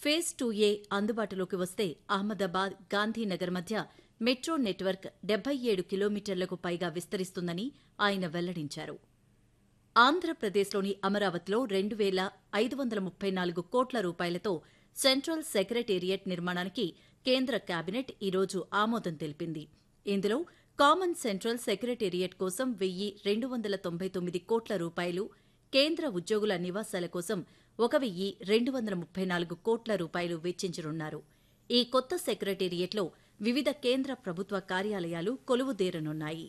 phase two ఏ అందుబాటులోకి వస్తే అహ్మదాబాద్ గాంధీనగర్ మధ్య మెట్రో నెట్వర్క్ డెబ్బై ఏడు కిలోమీటర్లకు పైగా విస్తరిస్తుందని ఆయన వెల్లడించారు ఆంధ్రప్రదేశ్లోని అమరావతిలో రెండు వేల ఐదు వందల ముప్పై నాలుగు కోట్ల రూపాయలతో సెంట్రల్ సెక్రటేరియట్ నిర్మాణానికి కేంద్ర కేబినెట్ ఈరోజు ఆమోదం తెలిపింది ఇందులో కామన్ సెంట్రల్ సెక్రటేరియట్ కోసం వెయ్యి రెండు వందల తొంభై తొమ్మిది కోట్ల రూపాయలు కేంద్ర ఉద్యోగుల నివాసాల కోసం ఒక వెయ్యి రెండు వందల ముప్పై నాలుగు కోట్ల రూపాయలు వెచ్చించనున్నారు ఈ కొత్త సెక్రటేరియట్లో వివిధ కేంద్ర ప్రభుత్వ కార్యాలయాలు కొలువుదేరనున్నాయి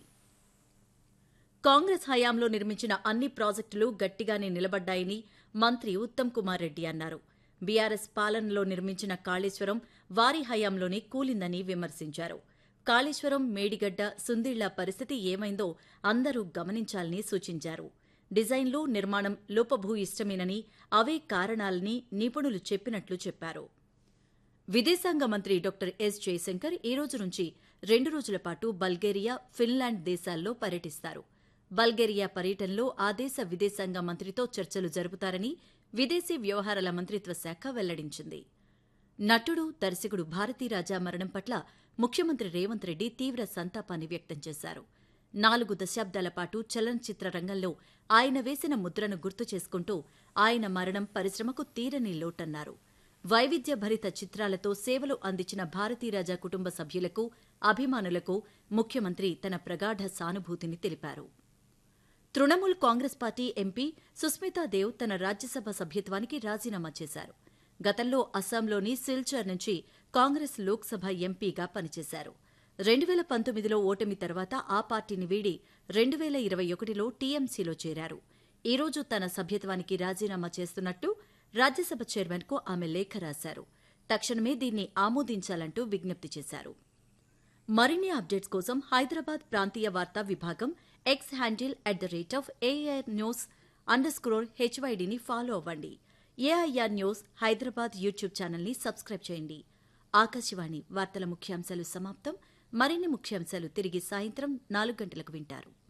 కాంగ్రెస్ హయాంలో నిర్మించిన అన్ని ప్రాజెక్టులు గట్టిగానే నిలబడ్డాయని మంత్రి ఉత్తమ్ కుమార్ రెడ్డి అన్నారు బీఆర్ఎస్ పాలనలో నిర్మించిన కాళేశ్వరం వారి హయాంలోనే కూలిందని విమర్శించారు కాళేశ్వరం మేడిగడ్డ సుందిళ్ల పరిస్థితి ఏమైందో అందరూ గమనించాలని సూచించారు డిజైన్లు నిర్మాణం లోపభూయిష్టమేనని అవే కారణాలని నిపుణులు చెప్పినట్లు చెప్పారు విదేశాంగ మంత్రి డాక్టర్ ఎస్ జయశంకర్ ఈ రోజు నుంచి రెండు రోజుల పాటు బల్గేరియా ఫిన్లాండ్ దేశాల్లో పర్యటిస్తారు బల్గేరియా పర్యటనలో ఆ దేశ విదేశాంగ మంత్రితో చర్చలు జరుపుతారని విదేశీ వ్యవహారాల మంత్రిత్వ శాఖ వెల్లడించింది నటుడు దర్శకుడు భారతీరాజా మరణం పట్ల ముఖ్యమంత్రి రేవంత్ రెడ్డి తీవ్ర సంతాపాన్ని వ్యక్తం చేశారు నాలుగు దశాబ్దాల పాటు చలనచిత్ర రంగంలో ఆయన వేసిన ముద్రను గుర్తు చేసుకుంటూ ఆయన మరణం పరిశ్రమకు తీరని లోటన్నారు వైవిధ్యభరిత చిత్రాలతో సేవలు అందించిన భారతీరాజా కుటుంబ సభ్యులకు అభిమానులకు ముఖ్యమంత్రి తన ప్రగాఢ సానుభూతిని తెలిపారు తృణమూల్ కాంగ్రెస్ పార్టీ ఎంపీ సుస్మితాదేవ్ తన రాజ్యసభ సభ్యత్వానికి రాజీనామా చేశారు గతంలో అస్సాంలోని సిల్చర్ నుంచి కాంగ్రెస్ లోక్సభ ఎంపీగా పనిచేశారు రెండు వేల పంతొమ్మిదిలో ఓటమి తర్వాత ఆ పార్టీని వీడి రెండు వేల ఇరవై ఒకటిలో టీఎంసీలో చేరారు ఈ రోజు తన సభ్యత్వానికి రాజీనామా చేస్తున్నట్టు రాజ్యసభ చైర్మన్కు ఆమె లేఖ రాశారు తక్షణమే దీన్ని ఆమోదించాలంటూ విజ్ఞప్తి చేశారు మరిన్ని అప్డేట్స్ కోసం హైదరాబాద్ ప్రాంతీయ వార్తా విభాగం X handle at the rate of AIR news underscore హెచ్వైడిని ఫాలో అవ్వండి ఏఐఆర్ న్యూస్ హైదరాబాద్ యూట్యూబ్ ఛానల్ని సబ్స్క్రైబ్ చేయండి ఆకాశవాణి వార్తల ముఖ్యాంశాలు సమాప్తం మరిన్ని ముఖ్యాంశాలు తిరిగి సాయంత్రం నాలుగు గంటలకు వింటారు